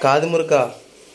காது முறுக்கா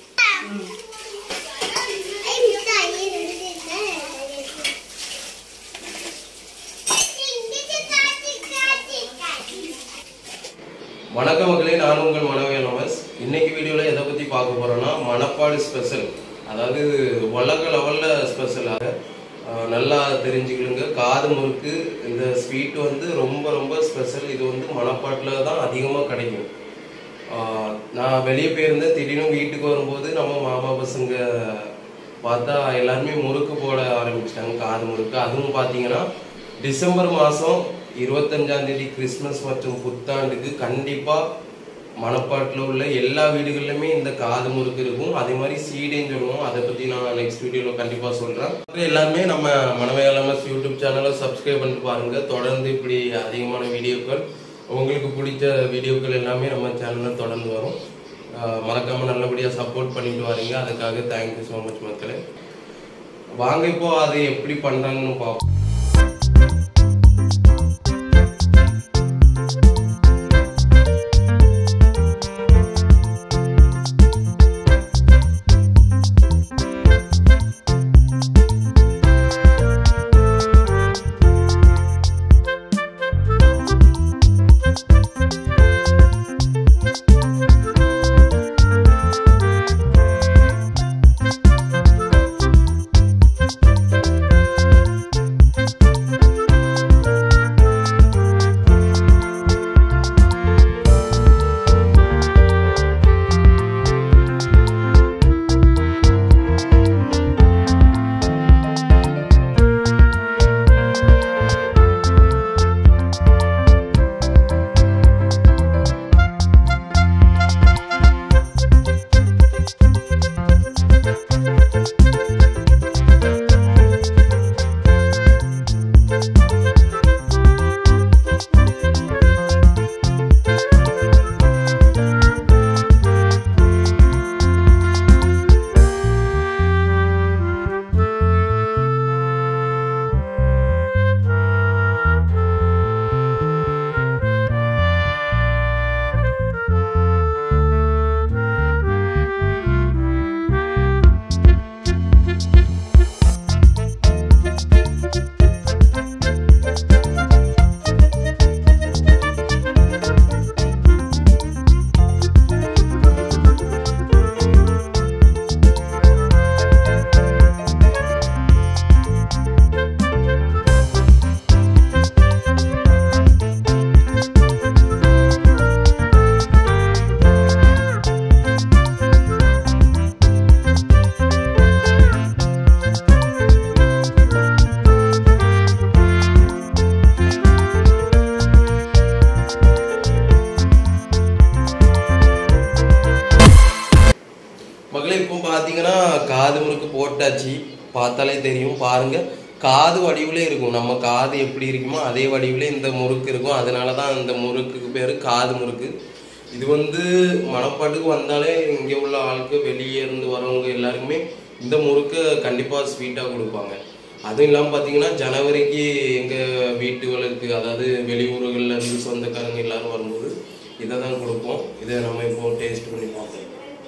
வணக்கம் மக்களே நான் உங்கள் மனவே நவஸ் இன்னைக்கு வீடியோவில் எதை பற்றி பார்க்க போகிறோன்னா மணப்பாடு ஸ்பெஷல் அதாவது உலக லெவலில் ஸ்பெஷலாக நல்லா தெரிஞ்சுக்கிடுங்க காது முறுக்கு இந்த ஸ்வீட் வந்து ரொம்ப ரொம்ப ஸ்பெஷல் இது வந்து மணப்பாட்டில் தான் அதிகமாக கிடைக்கும் ஆஹ் நான் வெளியே போயிருந்தேன் திடீர்னு வீட்டுக்கு வரும்போது நம்ம மாமா பசங்க பார்த்தா எல்லாருமே முறுக்கு போட ஆரம்பிச்சிட்டாங்க காது முறுக்கு அதுவும் பார்த்தீங்கன்னா டிசம்பர் மாதம் இருபத்தஞ்சாம் தேதி கிறிஸ்மஸ் மற்றும் புத்தாண்டுக்கு கண்டிப்பாக மணப்பாட்டில் உள்ள எல்லா வீடுகள்லையுமே இந்த காது முறுக்கு இருக்கும் அதே மாதிரி சீடைன்னு சொல்லுவோம் அதை பற்றி நான் நெக்ஸ்ட் வீடியோவில் கண்டிப்பாக சொல்கிறேன் எல்லாருமே நம்ம மனவையாளமஸ் யூடியூப் சேனலை சப்ஸ்கிரைப் பண்ணிட்டு பாருங்கள் தொடர்ந்து இப்படி அதிகமான வீடியோக்கள் உங்களுக்கு பிடிச்ச வீடியோக்கள் எல்லாமே நம்ம சேனலில் தொடர்ந்து வரும் ஆஹ் மறக்காம நல்லபடியாக சப்போர்ட் பண்ணிட்டு வரீங்க அதுக்காக தேங்க்யூ ஸோ மச் மக்களே வாங்க இப்போ அது எப்படி பண்றாங்கன்னு பார்ப்போம் மகளே இப்போ பார்த்தீங்கன்னா காது முறுக்கு போட்டாச்சு பார்த்தாலே தெரியும் பாருங்க காது வடிவில் இருக்கும் நம்ம காது எப்படி இருக்குமோ அதே வடிவில் இந்த முறுக்கு இருக்கும் அதனால தான் இந்த முறுக்குக்கு பேர் காது முறுக்கு இது வந்து மணப்பாட்டுக்கு வந்தாலே இங்கே உள்ள ஆளுக்கு வெளியே இருந்து வரவங்க எல்லாருக்குமே இந்த முறுக்கை கண்டிப்பாக ஸ்வீட்டாக கொடுப்பாங்க அதுவும் இல்லாமல் பார்த்தீங்கன்னா ஜனவரிக்கு எங்கள் வீட்டுகளுக்கு அதாவது வெளியூர்கள்ல இருந்து சொந்தக்காரங்க எல்லாரும் வரும்போது இதை தான் கொடுப்போம் இதை நம்ம இப்போ டேஸ்ட் பண்ணி பார்ப்போம்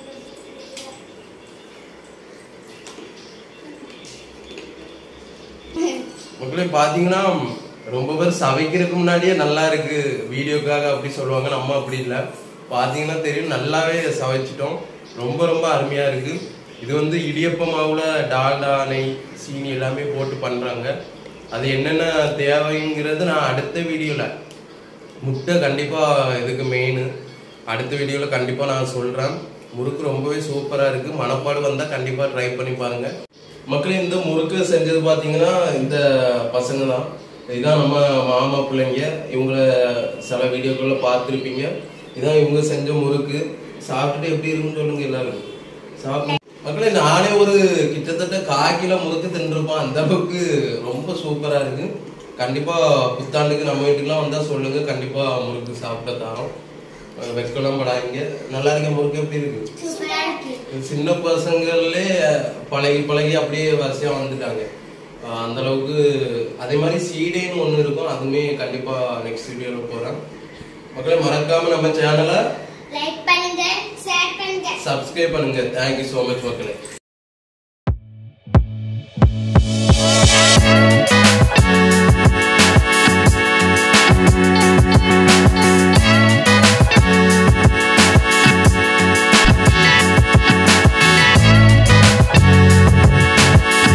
மக்களே பார்த்தீங்கன்னா ரொம்ப பேர் சமைக்கிறதுக்கு முன்னாடியே நல்லா இருக்கு வீடியோக்காக அப்படி சொல்லுவாங்க நம்ம அப்படி இல்லை பார்த்தீங்கன்னா தெரியும் நல்லாவே சமைச்சிட்டோம் ரொம்ப ரொம்ப அருமையா இருக்கு இது வந்து இடியப்ப மாவுல டால்டா நெய் சீனி எல்லாமே போட்டு பண்றாங்க அது என்னென்ன தேவைங்கிறது நான் அடுத்த வீடியோல முட்டை கண்டிப்பா இதுக்கு மெயின் அடுத்த வீடியோல கண்டிப்பா நான் சொல்றேன் முறுக்கு ரொம்பவே சூப்பரா இருக்கு மணப்பாடு வந்தா கண்டிப்பா ட்ரை பண்ணி பாருங்க மக்களே இந்த முறுக்கு செஞ்சது பாத்தீங்கன்னா இந்த பசங்க தான் இதான் நம்ம மாமா பிள்ளைங்க இவங்கள சில வீடியோக்குள்ள பார்த்துருப்பீங்க இதான் இவங்க செஞ்ச முறுக்கு சாப்பிட்டுட்டு எப்படி இருக்குன்னு சொல்லுங்க எல்லாரும் சாப்பிட்டு மக்களே நானே ஒரு கிட்டத்தட்ட கால் கிலோ முறுக்கு தின்றுப்பேன் அந்த அளவுக்கு ரொம்ப சூப்பரா இருக்கு கண்டிப்பா புத்தாண்டுக்கு நம்ம வீட்டுக்குலாம் வந்தா சொல்லுங்க கண்டிப்பா முறுக்கு சாப்பிட தரோம் அஹ் வெட்கலாம் படாதீங்க நல்லா இருக்க முறுக்கு எப்படி இருக்கு சின்ன பசங்களே பழகி பழகி அப்படியே வரிசையா வந்துட்டாங்க அஹ் அந்த அளவுக்கு அதே மாதிரி சீடேன்னு ஒண்ணு இருக்கும் அதுவுமே கண்டிப்பா நெக்ஸ்ட் வீடியோல போறேன் மக்களே மறக்காம நம்ம சேனலை லைக் பண்ணுங்க ஷேர் பண்ணுங்க சப்ஸ்கிரைப் பண்ணுங்க தேங்க்யூ ஸோ மச் மக்களே